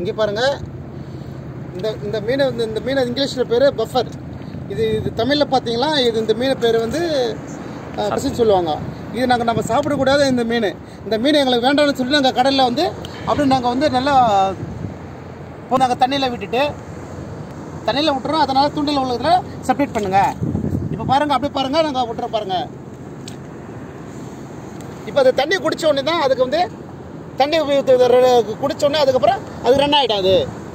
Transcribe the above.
இங்கே பாருங்கள் இந்த இந்த மீன் இந்த இந்த மீன் இங்கிலீஷில் பேர் பஃபர் இது இது தமிழில் பார்த்தீங்கன்னா இது இந்த மீன் பேர் வந்து பசுன்னு சொல்லுவாங்க இது நாங்கள் நம்ம சாப்பிடக்கூடாத இந்த மீன் இந்த மீன் எங்களுக்கு வேண்டாம்னு சொல்லி நாங்கள் கடலில் வந்து அப்படியே நாங்கள் வந்து நல்லா இப்போ நாங்கள் தண்ணியில் விட்டுட்டு தண்ணியில் விட்டுறோம் அதனால் தூண்டில் உள்ளதில் செப்பரேட் பண்ணுங்கள் இப்போ பாருங்கள் அப்படியே பாருங்கள் நாங்கள் விட்டுற பாருங்கள் இப்போ அது தண்ணி குடிச்ச உடனே தான் அதுக்கு வந்து தண்ணி குடிச்ச உடனே அதுக்கப்புறம் அது ரன் ஆகிடாது